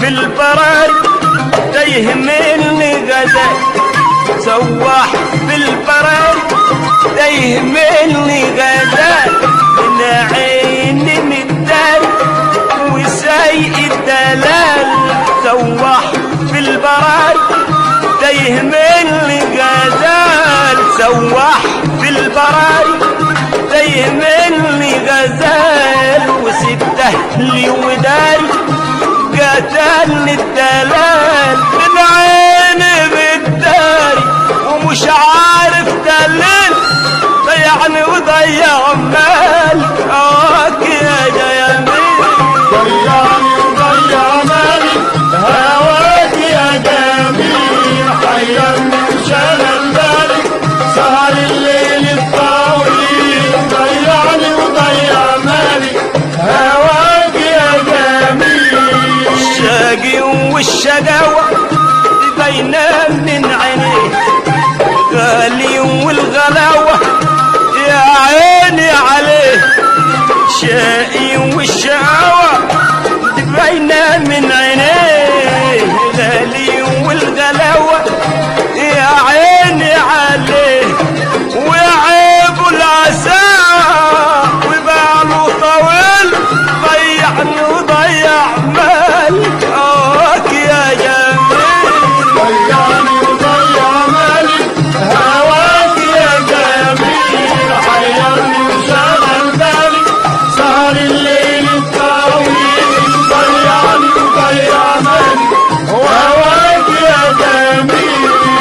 البراي تايه مني غزال سواح في البراي تايه مني غزال من عيني مداري وسايق الدلال سواح في البراي تايه مني غزال سواح في البراي تايه مني غزال وسبت اهلي وداري قتلني الدلال من عيني بالداري ومش عارف دلل ضيعني وضيع مال هواك يا جميل ضيعني وضيع مالي هواك يا جميل حيرني وشغل بالي سهر الليل الطويل ضيعني وضيع مالي هواك يا جميل الشاقي والشقاوة باينة من عينيه غالي والغلاوة يا عيني عليه شقي والشقاوة باينة من عينيه غالي والغلاوة يا عيني عليه وعيب العسى وباله طويل ضيعني وضيع مالك هواك يا جميل ضيعني وضيع مالي هواك يا جميل حيرني وشغل بالي سهر الليل الطويل ضيعني وضيع مالي هواك يا جميل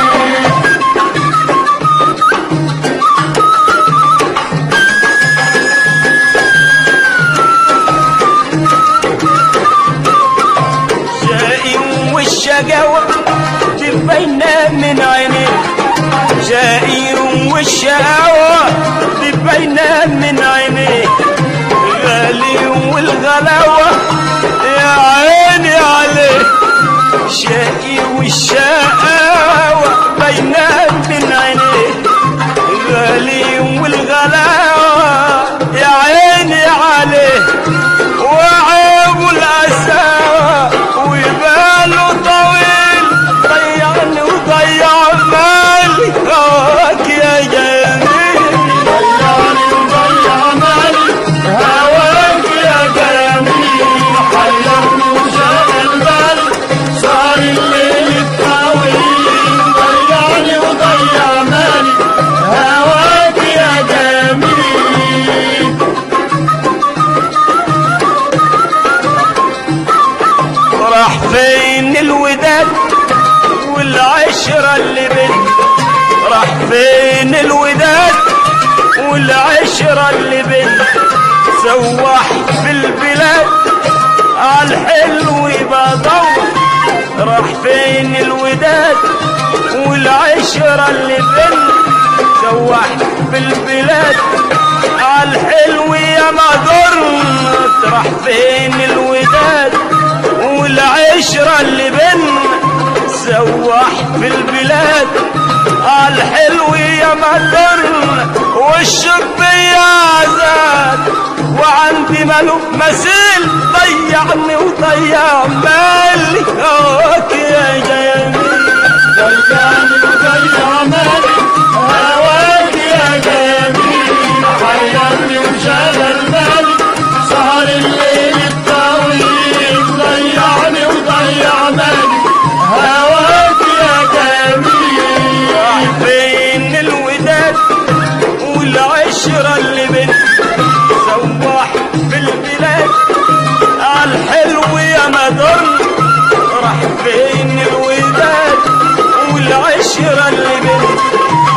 شقي والشقاوة تبينا من عينيه شقي والشقاوة تبينا من عينيه غالي والغلاوة يا عيني عليه شقي والشقاوة بينا من عينيه غالي والغلاوة يا عيني عليه وعيب الأسى وباله طويل ضيعني وضيع مالي هواك يا جميل ضيعني وضيع مالي هواك يا جميل حيرني وشغل بالي سهر الليل الطويل ضيعني وضيع مالي هواك يا جميل راح فين الوداد والعشرة اللي بين راح فين الوداد والعشرة اللي بين سواح في البلاد عالحلو بدور راح فين الوداد والعشرة اللي بين سواح في البلاد عالحلو يا مدر راح فين الوداد والعشرة اللي بينا سواح في البلاد عالحلو يا مدر والشب يا زاد وعندي ملوك مثيل ضيعني وضيع مالي هواك يا جميل ضيعني وضيع مالي هواك يا جميل حيرني وشغل بالي سهر الليل الطويل ضيعني وضيع مالي هواك يا جميل راح فين الوداد والعشرة اللي بين سواح في البلاد عالحلو يا مدر راح فين الوداد والعشرة اللي بين